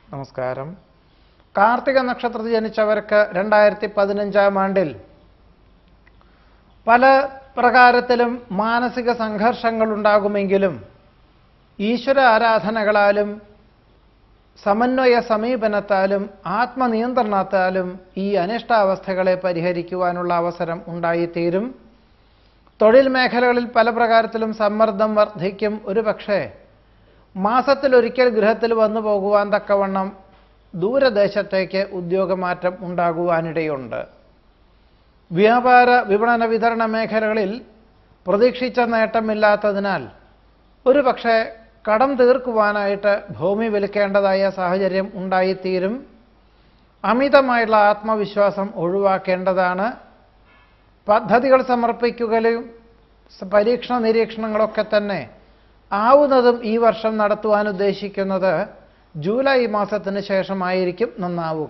നമസ്കാരം കാർത്തിക നക്ഷത്രത്തിൽ ജനിച്ചവർക്ക് രണ്ടായിരത്തി പതിനഞ്ചാം ആണ്ടിൽ പല പ്രകാരത്തിലും മാനസിക സംഘർഷങ്ങൾ ഉണ്ടാകുമെങ്കിലും ഈശ്വര ആരാധനകളാലും സമന്വയ സമീപനത്താലും ആത്മനിയന്ത്രണത്താലും ഈ അനിഷ്ടാവസ്ഥകളെ പരിഹരിക്കുവാനുള്ള അവസരം ഉണ്ടായിത്തീരും തൊഴിൽ മേഖലകളിൽ പല പ്രകാരത്തിലും സമ്മർദ്ദം വർദ്ധിക്കും ഒരുപക്ഷേ മാസത്തിലൊരിക്കൽ ഗൃഹത്തിൽ വന്നു പോകുവാൻ തക്കവണ്ണം ദൂരദേശത്തേക്ക് ഉദ്യോഗമാറ്റം ഉണ്ടാകുവാനിടയുണ്ട് വ്യാപാര വിപണന വിതരണ മേഖലകളിൽ പ്രതീക്ഷിച്ച നേട്ടമില്ലാത്തതിനാൽ ഒരുപക്ഷെ കടം തീർക്കുവാനായിട്ട് ഭൂമി വിൽക്കേണ്ടതായ സാഹചര്യം ഉണ്ടായിത്തീരും അമിതമായുള്ള ആത്മവിശ്വാസം ഒഴിവാക്കേണ്ടതാണ് പദ്ധതികൾ സമർപ്പിക്കുകയും പരീക്ഷണ നിരീക്ഷണങ്ങളൊക്കെ തന്നെ ആവുന്നതും ഈ വർഷം നടത്തുവാൻ ഉദ്ദേശിക്കുന്നത് ജൂലൈ മാസത്തിന് ശേഷമായിരിക്കും നന്നാവുക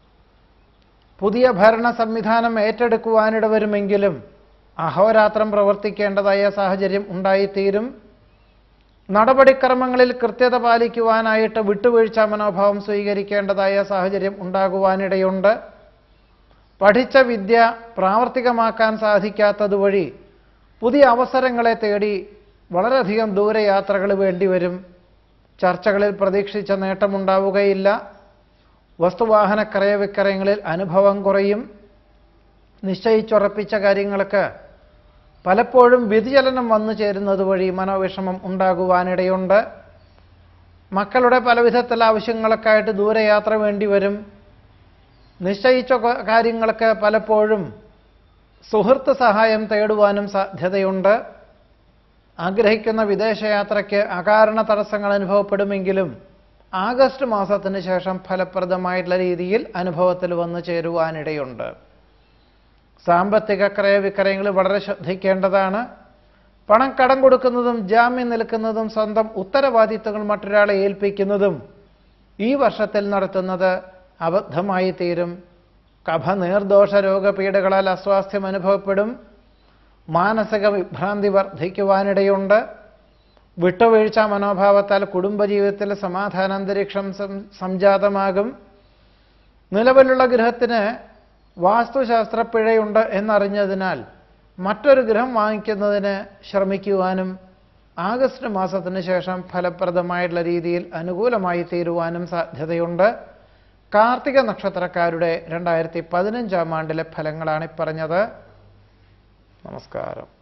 പുതിയ ഭരണ സംവിധാനം ഏറ്റെടുക്കുവാനിട വരുമെങ്കിലും അഹോരാത്രം പ്രവർത്തിക്കേണ്ടതായ സാഹചര്യം ഉണ്ടായിത്തീരും നടപടിക്രമങ്ങളിൽ കൃത്യത പാലിക്കുവാനായിട്ട് വിട്ടുവീഴ്ച മനോഭാവം സ്വീകരിക്കേണ്ടതായ സാഹചര്യം ഉണ്ടാകുവാനിടയുണ്ട് പഠിച്ച വിദ്യ പ്രാവർത്തികമാക്കാൻ സാധിക്കാത്തതുവഴി പുതിയ അവസരങ്ങളെ തേടി വളരെയധികം ദൂരയാത്രകൾ വേണ്ടിവരും ചർച്ചകളിൽ പ്രതീക്ഷിച്ച നേട്ടമുണ്ടാവുകയില്ല വസ്തുവാഹന ക്രയവിക്രയങ്ങളിൽ അനുഭവം കുറയും നിശ്ചയിച്ചുറപ്പിച്ച കാര്യങ്ങൾക്ക് പലപ്പോഴും വ്യതിചലനം വന്നു ചേരുന്നത് വഴി മനോവിഷമം ഉണ്ടാകുവാനിടയുണ്ട് മക്കളുടെ പലവിധത്തിലുള്ള ആവശ്യങ്ങൾക്കായിട്ട് ദൂരയാത്ര വേണ്ടിവരും നിശ്ചയിച്ച ക- കാര്യങ്ങൾക്ക് പലപ്പോഴും സുഹൃത്ത് സഹായം തേടുവാനും സാധ്യതയുണ്ട് ആഗ്രഹിക്കുന്ന വിദേശയാത്രയ്ക്ക് അകാരണ തടസ്സങ്ങൾ അനുഭവപ്പെടുമെങ്കിലും ആഗസ്റ്റ് മാസത്തിന് ശേഷം ഫലപ്രദമായിട്ടുള്ള രീതിയിൽ അനുഭവത്തിൽ വന്നു ചേരുവാനിടയുണ്ട് സാമ്പത്തിക ക്രയവിക്രയങ്ങൾ വളരെ ശ്രദ്ധിക്കേണ്ടതാണ് പണം കടം കൊടുക്കുന്നതും ജാമ്യം നിൽക്കുന്നതും സ്വന്തം ഉത്തരവാദിത്തങ്ങൾ മറ്റൊരാളെ ഏൽപ്പിക്കുന്നതും ഈ വർഷത്തിൽ നടത്തുന്നത് അബദ്ധമായി തീരും കഫ നീർദോഷ രോഗപീഠകളാൽ അസ്വാസ്ഥ്യം അനുഭവപ്പെടും മാനസിക വിഭ്രാന്തി വർദ്ധിക്കുവാനിടയുണ്ട് വിട്ടുവീഴ്ച മനോഭാവത്താൽ കുടുംബജീവിതത്തിൽ സമാധാനാന്തരീക്ഷം സം- സംജാതമാകും നിലവിലുള്ള ഗൃഹത്തിന് വാസ്തുശാസ്ത്ര പിഴയുണ്ട് എന്നറിഞ്ഞതിനാൽ മറ്റൊരു ഗൃഹം വാങ്ങിക്കുന്നതിന് ശ്രമിക്കുവാനും ആഗസ്റ്റ് മാസത്തിന് ശേഷം ഫലപ്രദമായിട്ടുള്ള രീതിയിൽ അനുകൂലമായി തീരുവാനും സാധ്യതയുണ്ട് കാർത്തിക നക്ഷത്രക്കാരുടെ രണ്ടായിരത്തി പതിനഞ്ചാം ആണ്ടിലെ ഫലങ്ങളാണ് ഈ പറഞ്ഞത് നമസ്കാരം